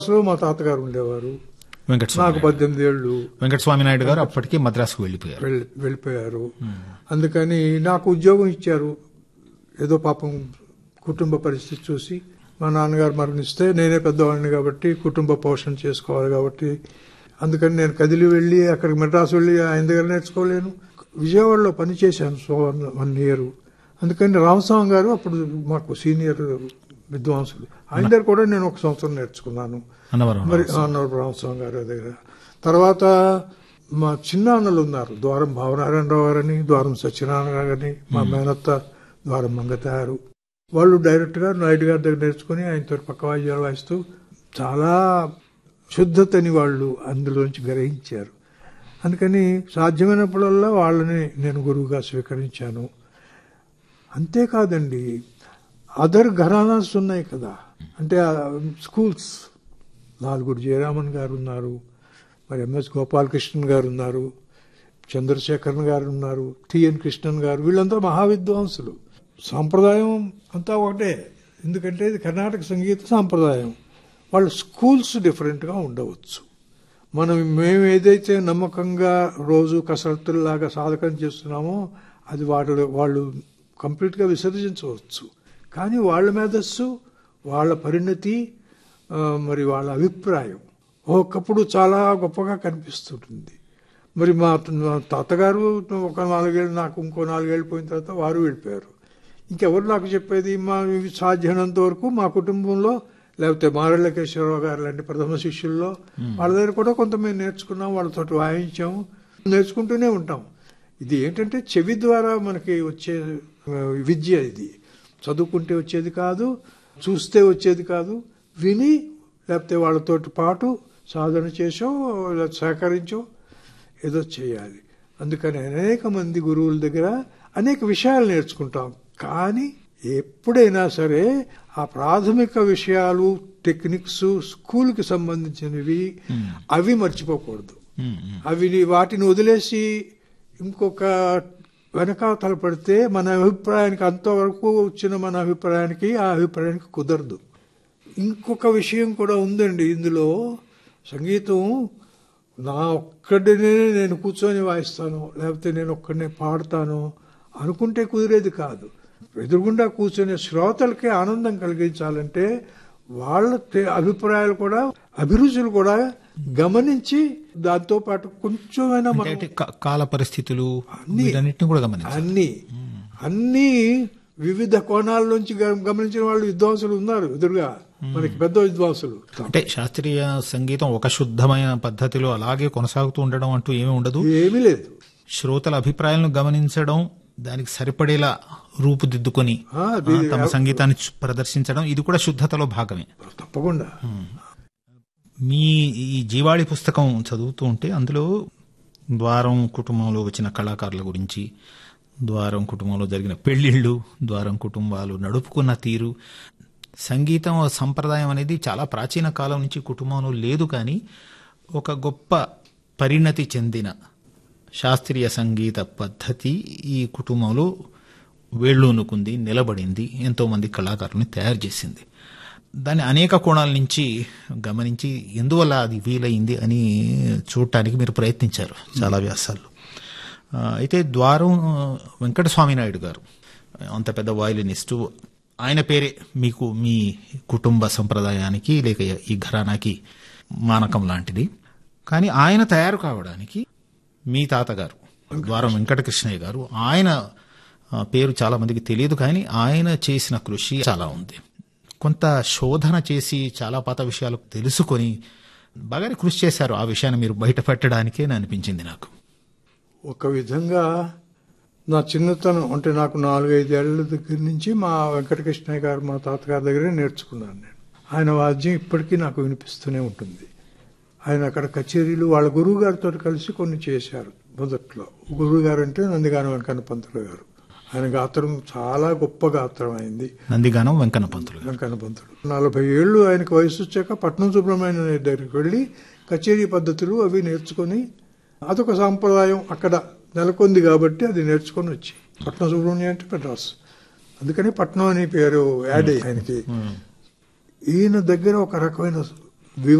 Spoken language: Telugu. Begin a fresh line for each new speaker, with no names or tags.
అసలు మా తాతగారు ఉండేవారు
వెంకటస్వామి
నాకు పద్దెనిమిది ఏళ్ళు
వెంకటస్వామి నాయుడు గారు అప్పటికి మద్రాసుకు వెళ్ళిపోయారు
వెళ్ళి వెళ్ళిపోయారు అందుకని నాకు ఉద్యోగం ఇచ్చారు ఏదో పాపం కుటుంబ పరిస్థితి చూసి మా నాన్నగారు మరణిస్తే నేనే పెద్దవాడిని కాబట్టి కుటుంబ పోషణ చేసుకోవాలి కాబట్టి అందుకని నేను కదిలి వెళ్ళి అక్కడికి మెడ్రాస్ వెళ్ళి ఆయన దగ్గర నేర్చుకోలేను విజయవాడలో పనిచేశాను సో వన్ ఇయర్ అందుకని రామస్వామి గారు అప్పుడు మాకు సీనియర్ విద్వాంసులు ఆయన దగ్గర కూడా నేను ఒక సంవత్సరం నేర్చుకున్నాను
అన్నవరం
మరి అన్నవరపు రామస్వామి గారి దగ్గర తర్వాత మా చిన్న అన్నలు ఉన్నారు ద్వారం భావనారాయణరావు గారని ద్వారం సత్యనారాయణ గారని మా మేనత్త ద్వారం మంగతారు వాళ్ళు డైరెక్ట్ గా నాయుడు గారి దగ్గర నేర్చుకుని ఆయనతో పక్క వాయిద్యాలు వాయిస్తూ చాలా శుద్ధతని వాళ్ళు అందులోంచి గ్రహించారు అందుకని సాధ్యమైనప్పుడల్లా వాళ్ళని నేను గురువుగా స్వీకరించాను అంతేకాదండి అదర్ ఘరానాస్ ఉన్నాయి కదా అంటే ఆ స్కూల్స్ నాలుగురు జయరామన్ గారు ఉన్నారు మరి ఎంఎస్ గోపాలకృష్ణన్ గారు ఉన్నారు చంద్రశేఖరన్ గారు ఉన్నారు టిఎన్ కృష్ణన్ గారు వీళ్ళంతా మహావిద్వాంసులు సాంప్రదాయం అంతా ఒకటే ఎందుకంటే ఇది కర్ణాటక సంగీత సాంప్రదాయం వాళ్ళ స్కూల్స్ డిఫరెంట్గా ఉండవచ్చు మనం మేము ఏదైతే నమ్మకంగా రోజు కసరత్తుల్లాగా సాధకం చేస్తున్నామో అది వాళ్ళు వాళ్ళు కంప్లీట్గా విసర్జించవచ్చు కానీ వాళ్ళ మేధస్సు వాళ్ళ పరిణతి ఆ, మరి వాళ్ళ అభిప్రాయం ఒకప్పుడు చాలా గొప్పగా కనిపిస్తుంటుంది మరి మా మా తాతగారు ఒక నాలుగేళ్ళు నాకు ఇంకో నాలుగేళ్ళు పోయిన తర్వాత వారు వెళ్ళిపోయారు ఇంకెవరు నాకు చెప్పేది మా ఇవి సాధ్యమైనంత వరకు మా కుటుంబంలో లేకపోతే మారెళ్ళ కేశవరావు గారు లాంటి ప్రథమ శిష్యుల్లో వాళ్ళ దగ్గర కూడా కొంత మేము నేర్చుకున్నాం వాళ్ళతో వాయించాము నేర్చుకుంటూనే ఉంటాం ఇది ఏంటంటే చెవి ద్వారా మనకి వచ్చే ఆ, విద్య ఇది చదువుకుంటే వచ్చేది కాదు చూస్తే వచ్చేది కాదు విని లేకపోతే వాళ్ళతోటి పాటు సాధన చేసో లేదా సహకరించో ఏదో చేయాలి అందుకని అనేక మంది గురువుల దగ్గర అనేక విషయాలు నేర్చుకుంటాం కానీ ఎప్పుడైనా సరే ఆ ప్రాథమిక విషయాలు టెక్నిక్స్ స్కూల్కి సంబంధించినవి అవి మర్చిపోకూడదు
ఉమ్, ఉమ్.
అవి వాటిని వదిలేసి ఇంకొక వెనకాతల పడితే మన అభిప్రాయానికి అంతవరకు వచ్చిన మన అభిప్రాయానికి ఆ అభిప్రాయానికి కుదరదు ఇంకొక విషయం కూడా ఉందండి ఇందులో సంగీతం నా ఒక్కడినే నేను కూర్చొని వాయిస్తాను లేకపోతే నేను ఒక్కడనే పాడతాను అనుకుంటే కుదిరేది కాదు ఎదురుగుండా కూర్చొని శ్రోతలకి ఆనందం కలిగించాలంటే వాళ్ళ తే- అభిప్రాయాలు కూడా అభిరుచులు కూడా గమనించి దాంతో పాటు కొంచెమైనా మనం
అంటే కా- కాల పరిస్థితులు వీటన్నిటిని కూడా గమనించాలి
అన్ని అన్ని వివిధ కోణాల నుంచి గ- గమనించిన వాళ్ళు విద్వాంసులు ఉన్నారు ఎదురుగా మనకి పెద్ద విద్వాంసులు
అంటే శాస్త్రీయ సంగీతం ఒక శుద్ధమైన పద్ధతిలో అలాగే కొనసాగుతూ ఉండడం అంటూ ఏమీ ఉండదు
ఏమీ లేదు
శ్రోతల అభిప్రాయాలను గమనించడం దానికి సరిపడేలా రూపుదిద్దుకొని
ఆ,
ఆ,
అది-
తమ సంగీతాన్ని చు- ప్రదర్శించడం ఇది కూడా శుద్ధతలో భాగమే
తప్పకుండా
మీ ఈ జీవాళి పుస్తకం చదువుతూ ఉంటే అందులో ద్వారం కుటుంబంలో వచ్చిన కళాకారుల గురించి ద్వారం కుటుంబంలో జరిగిన పెళ్లిళ్ళు ద్వారం కుటుంబాలు నడుపుకున్న తీరు సంగీతం సంప్రదాయం అనేది చాలా ప్రాచీన కాలం నుంచి కుటుంబంలో లేదు కానీ ఒక గొప్ప పరిణతి చెందిన శాస్త్రీయ సంగీత పద్ధతి ఈ కుటుంబంలో వేళ్ళూనుకుంది నిలబడింది ఎంతోమంది కళాకారుల్ని తయారు చేసింది దాన్ని అనేక కోణాల నుంచి గమనించి ఎందువల్ల అది వీలైంది అని చూడటానికి మీరు ప్రయత్నించారు చాలా వ్యాసాల్లో ఆ, అయితే ద్వారం ఆ, వెంకటస్వామి నాయుడు గారు అంత పెద్ద వయలినిస్టు ఆయన పేరే మీకు మీ కుటుంబ సంప్రదాయానికి లేక ఈ ఘరానాకి మానకం లాంటిది కానీ ఆయన తయారు కావడానికి మీ తాతగారు ద్వారం వెంకటకృష్ణయ్య గారు ఆయన ఆ, పేరు చాలా మందికి తెలియదు కానీ ఆయన చేసిన కృషి చాలా ఉంది కొంత శోధన చేసి చాలా పాత విషయాలు తెలుసుకొని బాగానే కృషి చేశారు ఆ విషయాన్ని మీరు బయట పెట్టడానికే అని అనిపించింది నాకు
ఒక విధంగా నా చిన్నతనం అంటే నాకు నాలుగైదేళ్ల దగ్గర నుంచి మా వెంకటకృష్ణయ్య గారు మా తాతగారి దగ్గరే నేర్చుకున్నాను నేను ఆయన వాద్యం ఇప్పటికీ నాకు వినిపిస్తూనే ఉంటుంది ఆయన అక్కడ కచేరీలు వాళ్ళ గురువు గారితో కలిసి కొన్ని చేశారు మొదట్లో గురువు గారు అంటే నందిగాన వెంకన్న పంతులు గారు ఆయన గాత్రం చాలా గొప్ప గాత్రం అయింది
నందిగానం వెంకన్న పంతులు గారు.
వెంకన్న పంతులు నలభై ఏళ్ళు ఆయనకు వయసు వచ్చాక పట్నం సుబ్రహ్మణ్యం దగ్గరికి వెళ్ళి కచేరీ పద్ధతులు అవి నేర్చుకొని అదొక సాంప్రదాయం అక్కడ నెలకొంది కాబట్టి అది నేర్చుకొని వచ్చి పట్నం సుబ్రహ్మణ్యం అంటే మెడ్రాస్ అందుకని పట్నం అనే పేరు యాడ్ అయ్యి ఆయనకి ఈయన దగ్గర ఒక రకమైన